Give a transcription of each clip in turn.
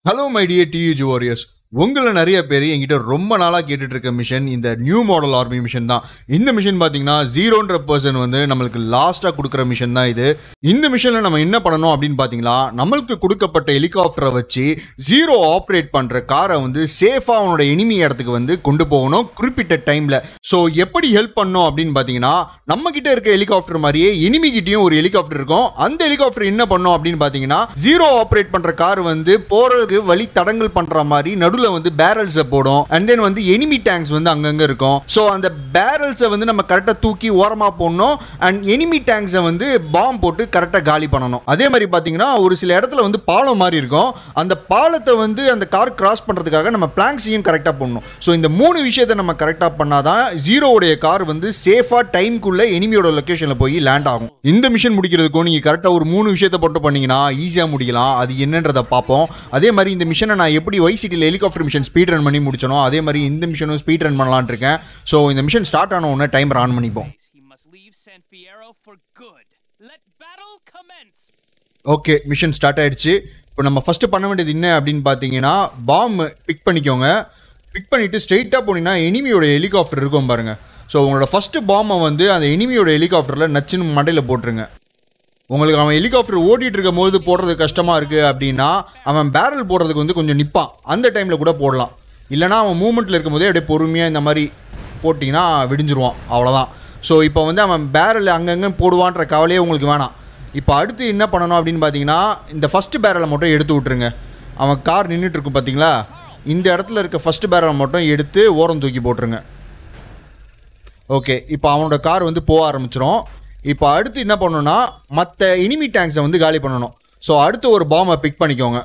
Hello my dear டியூஜ் warriors உங்களை நிறைய பேர் என்கிட்ட ரொம்ப நாளாக கேட்டுட்டு இருக்க மிஷன் இந்த நியூ மாடல் ஆர்மி மிஷன் தான் இந்த மிஷன் பார்த்தீங்கன்னா ஜீரோன்ற பர்சன் வந்து நம்மளுக்கு லாஸ்ட்டாக கொடுக்குற மிஷன் தான் இது இந்த மிஷனில் நம்ம என்ன பண்ணணும் அப்படின்னு பார்த்தீங்களா நம்மளுக்கு கொடுக்கப்பட்ட ஹெலிகாப்டரை வச்சு ஜீரோ ஆப்ரேட் பண்ணுற காரை வந்து சேஃபாக அவனோட எனிமி இடத்துக்கு வந்து கொண்டு போகணும் குறிப்பிட்ட டைமில் ஸோ எப்படி ஹெல்ப் பண்ணோம் அப்படின்னு பார்த்தீங்கன்னா நம்ம கிட்ட இருக்க ஹெலிகாப்டர் மாதிரியே எனிமி கிட்டயும் ஒரு ஹெலிகாப்டர் இருக்கும் அந்த ஹெலிகாப்டர் என்ன பண்ணோம் அப்படின்னு பார்த்தீங்கன்னா ஜீரோ ஆப்ரேட் பண்ணுற கார் வந்து போகிறதுக்கு வழி தடங்கல் பண்ணுற மாதிரி நடுவில் வந்து பேரல்ஸை போடும் அண்ட் தென் வந்து எனிமி டேங்க்ஸ் வந்து அங்கங்கே இருக்கும் ஸோ அந்த பேரல்ஸை வந்து நம்ம கரெக்டாக தூக்கி ஓரமாக போடணும் அண்ட் எனிமி டேங்க்ஸை வந்து பாம் போட்டு கரெக்டாக காலி பண்ணணும் அதே மாதிரி பார்த்தீங்கன்னா ஒரு சில இடத்துல வந்து பாலம் மாதிரி இருக்கும் அந்த பாலத்தை வந்து அந்த கார் கிராஸ் பண்ணுறதுக்காக நம்ம பிளாங்க்ஸையும் கரெக்டாக பண்ணணும் ஸோ இந்த மூணு விஷயத்தை நம்ம கரெக்டாக பண்ணாதான் ஜீரோவுடைய கார் வந்து சேஃபாக டைம்குள்ளே எனிமியோட லொக்கேஷனில் போய் லேண்ட் ஆகும் இந்த மிஷன் முடிக்கிறதுக்கும் நீங்கள் கரெக்டாக ஒரு மூணு விஷயத்தை போட்டு பண்ணீங்கன்னா ஈஸியாக முடிக்கலாம் அது என்னன்றதை பார்ப்போம் அதே மாதிரி இந்த மிஷனை நான் எப்படி ஒய் சிட்டியில் ஹெலிகாப்டர் மிஷன் ஸ்பீட் ரன் பண்ணி முடிச்சனோ அதே மாதிரி இந்த மிஷனும் ஸ்பீட் ரன் பண்ணலான்னு இருக்கேன் ஸோ இந்த மிஷன் ஸ்டார்ட் ஆன உடனே டைமர் ஆன் பண்ணிப்போம் He must leave San Fierro for good. Let battle commence. Okay mission start ஆயிடுச்சு இப்போ நம்ம ஃபஸ்ட்டு பண்ண வேண்டியது என்ன அப்படின்னு பார்த்தீங்கன்னா பாம் பிக் பண்ணிக்கோங்க பிக் பண்ணிவிட்டு ஸ்ட்ரெயிட்டாக போனீங்கன்னா எனிமியோட ஹெலிகாப்டர் இருக்கும் பாருங்கள் ஸோ உங்களோட ஃபஸ்ட்டு பாம்பை வந்து அந்த எனிமியோட ஹெலிகாப்டரில் நச்சுன்னு மண்டையில் போட்டுருங்க உங்களுக்கு அவன் ஹெலிகாப்டர் ஓட்டிகிட்டு இருக்கும் போது போடுறது கஷ்டமாக இருக்குது அப்படின்னா அவன் பேரல் போடுறதுக்கு வந்து கொஞ்சம் நிற்பான் அந்த டைமில் கூட போடலாம் இல்லைனா அவன் மூமெண்ட்டில் இருக்கும்போதே அப்படியே பொறுமையாக இந்த மாதிரி போட்டிங்கன்னா விடிஞ்சிருவான் அவ்வளோதான் ஸோ இப்போ வந்து அவன் பேரல் அங்கங்கே போடுவான்ற கவலையே உங்களுக்கு வேணாம் இப்போ அடுத்து என்ன பண்ணணும் அப்படின்னு பார்த்தீங்கன்னா இந்த ஃபஸ்ட்டு பேரலை மட்டும் எடுத்து விட்ருங்க அவன் கார் நின்றுட்டு இருக்கும் பார்த்தீங்களா இந்த இடத்துல இருக்க ஃபஸ்ட்டு பேரலை மட்டும் எடுத்து ஓரம் தூக்கி போட்டுருங்க ஓகே இப்போ அவனோட கார் வந்து போக ஆரம்பிச்சிரும் இப்போ அடுத்து என்ன பண்ணணும்னா மற்ற இனிமி டேங்க்ஸை வந்து காலி பண்ணணும் ஸோ அடுத்து ஒரு பாம்பை பிக் பண்ணிக்கோங்க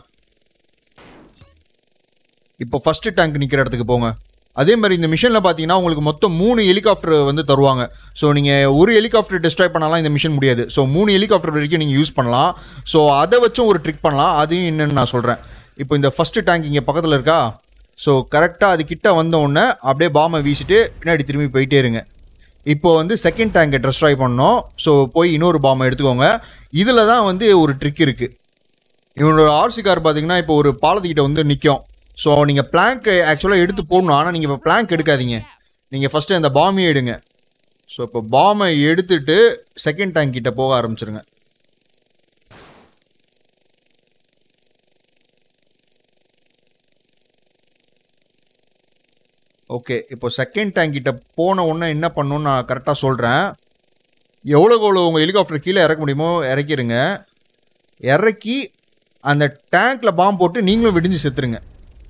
இப்போ ஃபஸ்ட்டு டேங்க் நிற்கிற இடத்துக்கு போங்க அதே மாதிரி இந்த மிஷனில் பார்த்தீங்கன்னா உங்களுக்கு மொத்தம் மூணு ஹெலிகாப்டர் வந்து தருவாங்க ஸோ நீங்கள் ஒரு ஹெலிகாப்டர் டிஸ்ட்ராய் பண்ணலாம் இந்த மிஷன் முடியாது ஸோ மூணு ஹெலிகாப்டர் வரைக்கும் நீங்கள் யூஸ் பண்ணலாம் ஸோ அதை வச்சும் ஒரு ட்ரிக் பண்ணலாம் அதையும் என்னென்னு நான் சொல்கிறேன் இப்போ இந்த ஃபஸ்ட்டு டேங்க் இங்கே பக்கத்தில் இருக்கா ஸோ கரெக்டாக அது கிட்ட வந்த உடனே அப்படியே பாம்பை வீசிட்டு பின்னாடி திரும்பி போயிட்டே இருங்க இப்போ வந்து செகண்ட் டேங்கை டெஸ்ட்ராய் பண்ணோம் ஸோ போய் இன்னொரு பாம்பை எடுத்துக்கோங்க இதில் தான் வந்து ஒரு ட்ரிக் இருக்குது இவனோட ஆர்சி கார் பார்த்தீங்கன்னா இப்போ ஒரு பாலத்துக்கிட்ட வந்து நிற்கும் ஸோ நீங்கள் பிளாங்க் ஆக்சுவலாக எடுத்து போடணும் ஆனால் நீங்கள் இப்போ பிளாங்க் எடுக்காதீங்க நீங்கள் ஃபஸ்ட்டு அந்த பாமையே எடுங்க ஸோ இப்போ பாமை எடுத்துட்டு செகண்ட் டேங்க் கிட்ட போக ஆரம்பிச்சிருங்க ஓகே இப்போ செகண்ட் டேங்க் கிட்ட போன உடனே என்ன பண்ணணும்னு நான் கரெக்டாக சொல்கிறேன் எவ்வளோக்கு எவ்வளோ உங்கள் ஹெலிகாப்டர் கீழே இறக்க முடியுமோ இறக்கிருங்க இறக்கி அந்த டேங்க்கில் பாம்பு போட்டு நீங்களும் வெடிஞ்சு செத்துருங்க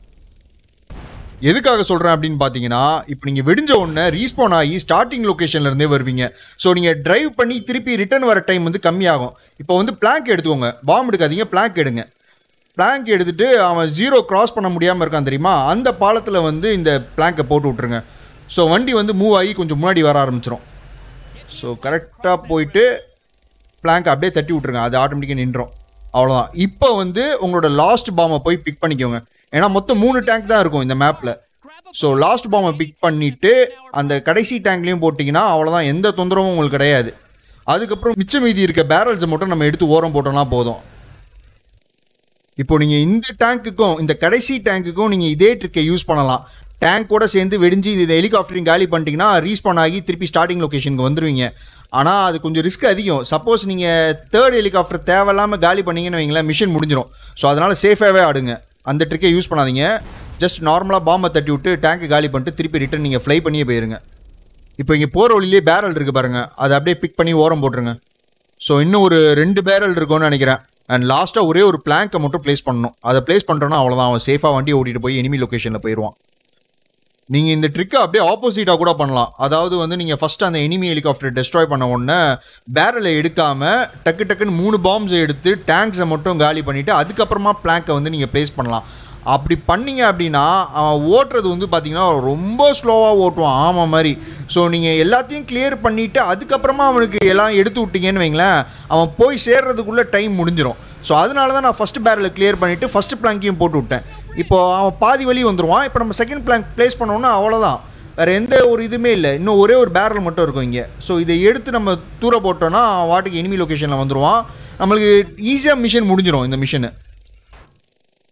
எதுக்காக சொல்கிறேன் அப்படின்னு பார்த்தீங்கன்னா இப்போ நீங்கள் வெடிஞ்ச உடனே ரீஸ்பான் ஆகி ஸ்டார்டிங் லொக்கேஷன்லேருந்தே வருவீங்க ஸோ நீங்கள் டிரைவ் பண்ணி திருப்பி ரிட்டர்ன் வர டைம் வந்து கம்மியாகும் இப்போ வந்து பிளாங்க் எடுத்துக்கோங்க பாம்பு எடுக்காதீங்க பிளாங்க் எடுங்க பிளாங்க் எடுத்துட்டு அவன் ஜீரோ கிராஸ் பண்ண முடியாமல் இருக்கான் தெரியுமா அந்த பாலத்தில் வந்து இந்த பிளாங்கை போட்டு விட்ருங்க ஸோ வண்டி வந்து மூவ் ஆகி கொஞ்சம் முன்னாடி வர ஆரம்பிச்சிடும் ஸோ கரெக்டாக போயிட்டு பிளாங்க் அப்படியே தட்டி விட்ருங்க அது ஆட்டோமேட்டிக்காக நின்றோம் அவ்வளோதான் இப்போ வந்து உங்களோட லாஸ்ட் பாம்பை போய் பிக் பண்ணிக்கோங்க ஏன்னா மொத்தம் மூணு டேங்க் தான் இருக்கும் இந்த மேப்பில் ஸோ லாஸ்ட் பாம்பை பிக் பண்ணிவிட்டு அந்த கடைசி டேங்க்லேயும் போட்டிங்கன்னா அவ்வளோதான் எந்த தொந்தரவும் உங்களுக்கு கிடையாது அதுக்கப்புறம் மிச்ச மீதி இருக்க பேரல்ஸை மட்டும் நம்ம எடுத்து ஓரம் போட்டோம்னா போதும் இப்போ நீங்கள் இந்த டேங்க்குக்கும் இந்த கடைசி டேங்க்குக்கும் நீங்கள் இதே ட்ரிக்கை யூஸ் பண்ணலாம் டேங்கோட சேர்ந்து வெடிஞ்சு இந்த ஹெலிகாப்டரிங் காலி பண்ணிட்டீங்கன்னா ரீஸ்பான் ஆகி திருப்பி ஸ்டார்டிங் லொக்கேஷனுக்கு வந்துடுவீங்க ஆனால் அது கொஞ்சம் ரிஸ்க் அதிகம் சப்போஸ் நீங்கள் தேர்ட் ஹெலிகாப்டர் தேவையில்லாமல் காலி பண்ணீங்கன்னு வைங்களேன் மிஷன் முடிஞ்சிடும் ஸோ அதனால் சேஃபாகவே ஆடுங்க அந்த ட்ரிக்கை யூஸ் பண்ணாதீங்க ஜஸ்ட் நார்மலாக பாம்பை தட்டி விட்டு டேங்க்கை காலி பண்ணிட்டு திருப்பி ரிட்டன் நீங்கள் ஃப்ளை பண்ணியே போயிருங்க இப்போ இங்கே போகிற வழியிலே பேரல் இருக்குது பாருங்கள் அதை அப்படியே பிக் பண்ணி ஓரம் போட்டுருங்க ஸோ இன்னும் ஒரு ரெண்டு பேரல் இருக்கும்னு நினைக்கிறேன் அண்ட் லாஸ்ட்டாக ஒரே ஒரு பிளாங்கை மட்டும் ப்ளேஸ் பண்ணணும் அதை ப்ளேஸ் பண்ணுறோன்னா அவ்வளோதான் அவன் சேஃபாக வண்டி ஓட்டிகிட்டு போய் எனிமி லொக்கேஷனில் போயிடுவான் நீங்கள் இந்த ட்ரிக்கை அப்படியே ஆப்போசிட்டாக கூட பண்ணலாம் அதாவது வந்து நீங்கள் ஃபஸ்ட்டு அந்த எனிமி ஹெலிகாப்டர் டெஸ்ட்ராய் பண்ண உடனே பேரலை எடுக்காமல் டக்கு டக்குன்னு மூணு பாம்ஸை எடுத்து டேங்க்ஸை மட்டும் காலி பண்ணிவிட்டு அதுக்கப்புறமா பிளாங்கை வந்து நீங்கள் ப்ளேஸ் பண்ணலாம் அப்படி பண்ணீங்க அப்படின்னா அவன் ஓட்டுறது வந்து பார்த்தீங்கன்னா ரொம்ப ஸ்லோவாக ஓட்டுவான் ஆமாம் மாதிரி ஸோ நீங்கள் எல்லாத்தையும் கிளியர் பண்ணிவிட்டு அதுக்கப்புறமா அவனுக்கு எல்லாம் எடுத்து விட்டீங்கன்னு வைங்களேன் அவன் போய் சேர்றதுக்குள்ளே டைம் முடிஞ்சிடும் ஸோ அதனால தான் நான் ஃபஸ்ட்டு பேரலை கிளியர் பண்ணிவிட்டு ஃபஸ்ட்டு பிளாங்கையும் போட்டு விட்டேன் இப்போ அவன் பாதி வழி வந்துடுவான் இப்போ நம்ம செகண்ட் பிளாங்க் ப்ளேஸ் பண்ணோன்னா அவ்வளோதான் வேறு எந்த ஒரு இதுவுமே இல்லை இன்னும் ஒரே ஒரு பேரல் மட்டும் இருக்கும் இங்கே ஸோ இதை எடுத்து நம்ம தூர போட்டோன்னா அவன் வாட்டுக்கு எனிமி லொக்கேஷனில் வந்துடுவான் நம்மளுக்கு ஈஸியாக மிஷன் முடிஞ்சிடும் இந்த மிஷனு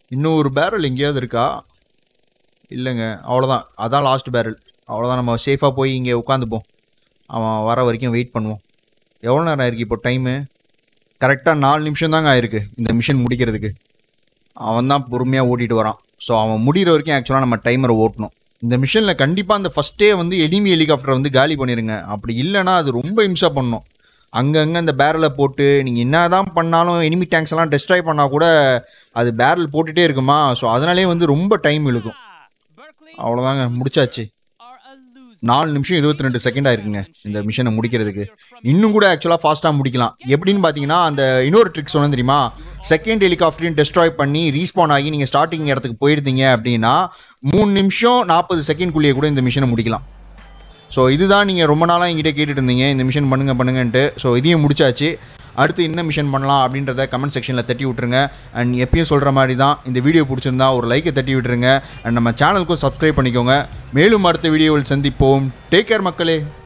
இன்னும் ஒரு பேரல் எங்கேயாவது இருக்கா இல்லைங்க அவ்வளோதான் அதான் லாஸ்ட் பேரல் அவ்வளோதான் நம்ம சேஃபாக போய் இங்கே உட்காந்துப்போம் அவன் வர வரைக்கும் வெயிட் பண்ணுவோம் எவ்வளோ நேரம் ஆயிருக்கு இப்போ டைமு கரெக்டாக நாலு நிமிஷம் தாங்க ஆயிருக்கு இந்த மிஷன் முடிக்கிறதுக்கு அவன் தான் பொறுமையாக ஓட்டிட்டு வரான் ஸோ அவன் முடிகிற வரைக்கும் ஆக்சுவலாக நம்ம டைமரை ஓட்டணும் இந்த மிஷனில் கண்டிப்பாக அந்த ஃபஸ்ட்டே வந்து எனிமி ஹெலிகாப்டரை வந்து காலி பண்ணிடுங்க அப்படி இல்லைன்னா அது ரொம்ப இம்சா பண்ணும் அங்கங்கே அந்த பேரலை போட்டு நீங்கள் என்ன தான் பண்ணாலும் எனிமி டேங்க்ஸ் எல்லாம் டெஸ்ட்ராய் பண்ணால் கூட அது பேரல் போட்டுகிட்டே இருக்குமா ஸோ அதனாலே வந்து ரொம்ப டைம் இழுக்கும் Ah, Berkeley அவ்வளோதாங்க முடிச்சாச்சு are a loser. நாலு நிமிஷம் இருபத்தி ரெண்டு செகண்ட் ஆயிருக்குங்க இந்த மிஷனை முடிக்கிறதுக்கு இன்னும் கூட ஆக்சுவலாக ஃபாஸ்ட்டாக முடிக்கலாம் எப்படின்னு பார்த்தீங்கன்னா அந்த இன்னொரு ட்ரிக் சொன்னேன் தெரியுமா செகண்ட் ஹெலிகாப்டரையும் டெஸ்ட்ராய் பண்ணி ரீஸ்பான் ஆகி நீங்கள் ஸ்டார்டிங் இடத்துக்கு போயிருந்தீங்க அப்படின்னா மூணு நிமிஷம் நாற்பது செகண்ட்குள்ளேயே கூட இந்த மிஷனை முடிக்கலாம் ஸோ இதுதான் நீங்கள் ரொம்ப நாளாக என்கிட்ட கேட்டுட்டு இருந்தீங்க இந்த மிஷன் பண்ணுங்க பண்ணுங்கன்ட்டு ஸோ இதையும் முடிச்சாச்சு அடுத்து என்ன மிஷன் பண்ணலாம் அப்படின்றத கமெண்ட் செக்ஷனில் தட்டி விட்டுருங்க அண்ட் எப்பயும் சொல்கிற மாதிரி தான் இந்த வீடியோ பிடிச்சிருந்தா ஒரு லைக்கை தட்டி விட்டுருங்க அண்ட் நம்ம சேனலுக்கும் சப்ஸ்கிரைப் பண்ணிக்கோங்க மேலும் அடுத்த வீடியோவில் சந்திப்போம் டேக் கேர் மக்களே